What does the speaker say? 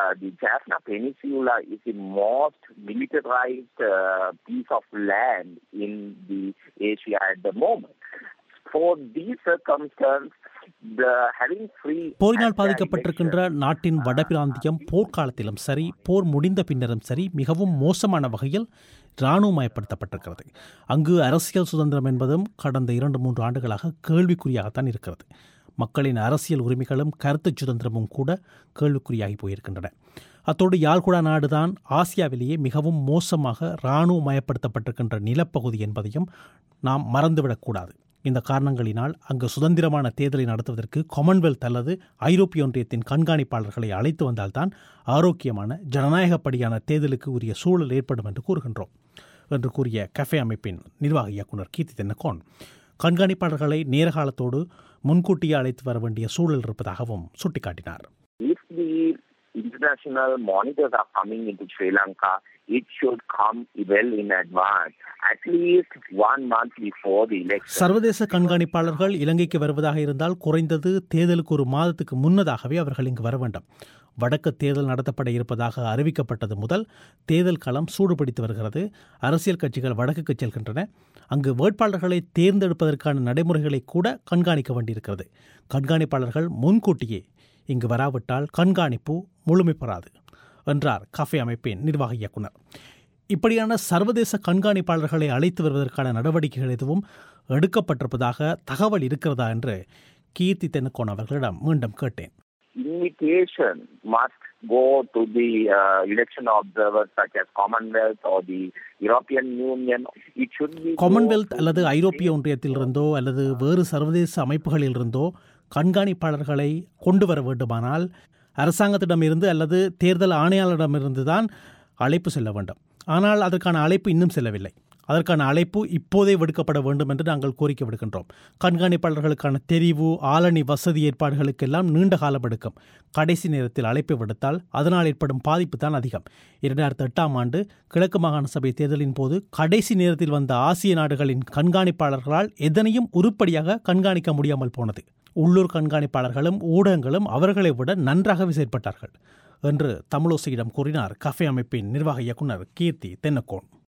uh, the Jaffna Peninsula is the most militarized uh, piece of land in the Asia at the moment. For these circumstances, the having free போரினால் and fair பாதிக்கப்பட்டிருக்கின்ற elections, நாட்டின் வடபிராந்தியம் போர்க்காலத்திலும் சரி போர் முடிந்த பின்னரும் சரி மிகவும் மோசமான வகையில் இராணுவமயப்படுத்தப்பட்டிருக்கிறது அங்கு அரசியல் சுதந்திரம் என்பதும் கடந்த இரண்டு மூன்று ஆண்டுகளாக கேள்விக்குறியாகத்தான் இருக்கிறது மக்களின் அரசியல் உரிமைகளும் கருத்து சுதந்திரமும் கூட கேள்விக்குறியாகி போயிருக்கின்றன அத்தோடு யாழ்குடா நாடுதான் ஆசியாவிலேயே மிகவும் மோசமாக இராணுவமயப்படுத்தப்பட்டிருக்கின்ற நிலப்பகுதி என்பதையும் நாம் மறந்துவிடக்கூடாது இந்த காரணங்களினால் அங்கு சுதந்திரமான தேர்தலை நடத்துவதற்கு காமன்வெல்த் அல்லது ஐரோப்பிய ஒன்றியத்தின் கண்காணிப்பாளர்களை அழைத்து வந்தால்தான் ஆரோக்கியமான ஜனநாயகப்படியான தேர்தலுக்கு உரிய சூழல் ஏற்படும் என்று கூறுகின்றோம் என்று கூறிய கஃபே அமைப்பின் நிர்வாக இயக்குனர் கீர்த்தி தென்னகோன் கண்காணிப்பாளர்களை நேரகாலத்தோடு முன்கூட்டியே அழைத்து வர வேண்டிய சூழல் இருப்பதாகவும் சுட்டிக்காட்டினார் if the international monitors are coming into Sri Lanka, it should come well in advance, at least one month before the election. சர்வதேச கண்காணிப்பாளர்கள் இலங்கைக்கு வருவதாக இருந்தால் குறைந்தது தேர்தலுக்கு ஒரு மாதத்துக்கு முன்னதாகவே அவர்கள் இங்கு வர வேண்டும் வடக்கு தேர்தல் நடத்தப்பட இருப்பதாக அறிவிக்கப்பட்டது முதல் தேர்தல் களம் சூடுபிடித்து வருகிறது அரசியல் கட்சிகள் வடக்குக்கு செல்கின்றன அங்கு வேட்பாளர்களை தேர்ந்தெடுப்பதற்கான நடைமுறைகளை கூட கண்காணிக்க வேண்டியிருக்கிறது கண்காணிப்பாளர்கள் முன்கூட்டியே இங்கு வராவிட்டால் கண்காணிப்பு முழுமை பெறாது என்றார் கஃபே அமைப்பின் நிர்வாக இயக்குனர் இப்படியான சர்வதேச கண்காணிப்பாளர்களை அழைத்து வருவதற்கான நடவடிக்கைகள் எதுவும் எடுக்கப்பட்டிருப்பதாக தகவல் இருக்கிறதா என்று கீர்த்தி தென்னக்கோன் அவர்களிடம் மீண்டும் கேட்டேன் Invitation must go to the uh, election observers such as Commonwealth or the European Union. It should be go Commonwealth to அல்லது the ஐரோப்பிய ஒன்றியத்திலிருந்தோ அல்லது வேறு சர்வதேச அமைப்புகளிலிருந்தோ கண்காணிப்பாளர்களை கொண்டு வர வேண்டுமானால் அரசாங்கத்திடமிருந்து அல்லது தேர்தல் ஆணையாளரிடமிருந்து தான் அழைப்பு செல்ல வேண்டும் ஆனால் அதற்கான அழைப்பு இன்னும் செல்லவில்லை அதற்கான அழைப்பு இப்போதே விடுக்கப்பட வேண்டும் என்று நாங்கள் கோரிக்கை விடுக்கின்றோம் கண்காணிப்பாளர்களுக்கான தெரிவு ஆளணி வசதி ஏற்பாடுகளுக்கெல்லாம் நீண்ட காலம் எடுக்கும் கடைசி நேரத்தில் அழைப்பு விடுத்தால் அதனால் ஏற்படும் பாதிப்பு தான் அதிகம் இரண்டாயிரத்தி எட்டாம் ஆண்டு கிழக்கு மாகாண சபை தேர்தலின் போது கடைசி நேரத்தில் வந்த ஆசிய நாடுகளின் கண்காணிப்பாளர்களால் எதனையும் உருப்படியாக கண்காணிக்க முடியாமல் போனது உள்ளூர் கண்காணிப்பாளர்களும் ஊடகங்களும் அவர்களை விட நன்றாகவே செயற்பட்டார்கள் என்று தமிழோசையிடம் கூறினார் கஃபே அமைப்பின் நிர்வாக இயக்குனர் கீர்த்தி தென்னக்கோன்